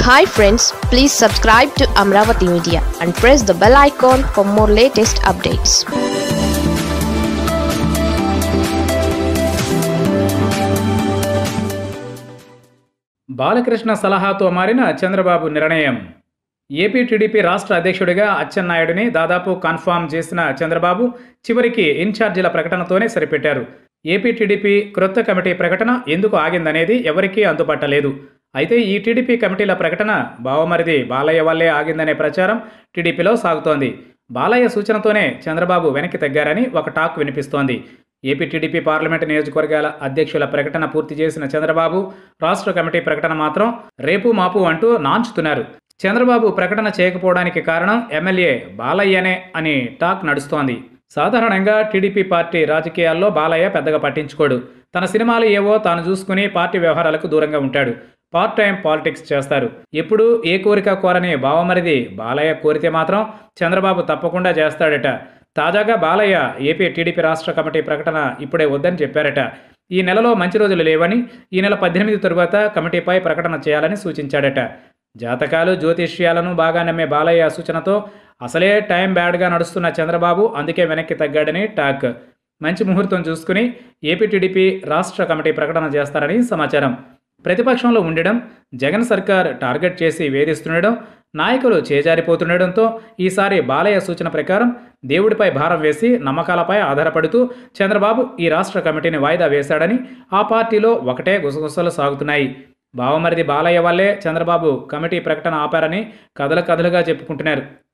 hi friends please subscribe to Amaravati media and press the bell icon for more latest updates Balakrishna సలహాతో మారిన చంద్రబాబు నిర్ణయం AP TDP రాష్ట్ర అధ్యక్షుడిగా అచ్చెన్నాయుడిని దాదాపు కన్ఫామ్ చేసిన చంద్రబాబు చివరికి ఇన్ఛార్జీల ప్రకటనతోనే సరిపెట్టారు ఏపీ టీడీపీ క్రొత్త కమిటీ ప్రకటన ఎందుకు ఆగిందనేది ఎవరికీ అందుపట్టలేదు అయితే ఈ టీడీపీ కమిటీల ప్రకటన బావమరిది బాలయ్య వల్లే ఆగిందనే ప్రచారం టీడీపీలో సాగుతోంది బాలయ్య సూచనతోనే చంద్రబాబు వెనక్కి తగ్గారని ఒక టాక్ వినిపిస్తోంది ఏపీ టీడీపీ పార్లమెంటు నియోజకవర్గాల అధ్యక్షుల ప్రకటన పూర్తి చేసిన చంద్రబాబు రాష్ట్ర కమిటీ ప్రకటన మాత్రం రేపు మాపు అంటూ నాంచుతున్నారు చంద్రబాబు ప్రకటన చేయకపోవడానికి కారణం ఎమ్మెల్యే బాలయ్యనే అని టాక్ నడుస్తోంది సాధారణంగా టీడీపీ పార్టీ రాజకీయాల్లో బాలయ్య పెద్దగా పట్టించుకోడు తన సినిమాలు ఏవో తాను చూసుకుని పార్టీ వ్యవహారాలకు దూరంగా ఉంటాడు పార్ట్ టైం పాలిటిక్స్ చేస్తారు ఎప్పుడు ఏ కోరిక కోరని బావమరిది బాలయ్య కోరితే మాత్రం చంద్రబాబు తప్పకుండా చేస్తాడట తాజాగా బాలయ్య ఏపీ టీడీపీ రాష్ట్ర కమిటీ ప్రకటన ఇప్పుడే వద్దని చెప్పారట ఈ నెలలో మంచి రోజులు లేవని ఈ నెల పద్దెనిమిది తరువాత కమిటీపై ప్రకటన చేయాలని సూచించాడట జాతకాలు జ్యోతిష్యాలను బాగా నమ్మే బాలయ్య సూచనతో అసలే టైం బ్యాడ్గా నడుస్తున్న చంద్రబాబు అందుకే వెనక్కి తగ్గాడని టాక్ మంచి ముహూర్తం చూసుకుని ఏపీ టీడీపీ రాష్ట్ర కమిటీ ప్రకటన చేస్తారని సమాచారం ప్రతిపక్షంలో ఉండడం జగన్ సర్కార్ టార్గెట్ చేసి వేధిస్తుండడం నాయకులు చేజారిపోతుండడంతో ఈసారి బాలయ్య సూచన ప్రకారం దేవుడిపై భారం వేసి నమ్మకాలపై ఆధారపడుతూ చంద్రబాబు ఈ రాష్ట్ర కమిటీని వాయిదా వేశాడని ఆ పార్టీలో ఒకటే గుసగుసలు సాగుతున్నాయి బావమరిది బాలయ్య వల్లే చంద్రబాబు కమిటీ ప్రకటన ఆపారని కథల కథలుగా చెప్పుకుంటున్నారు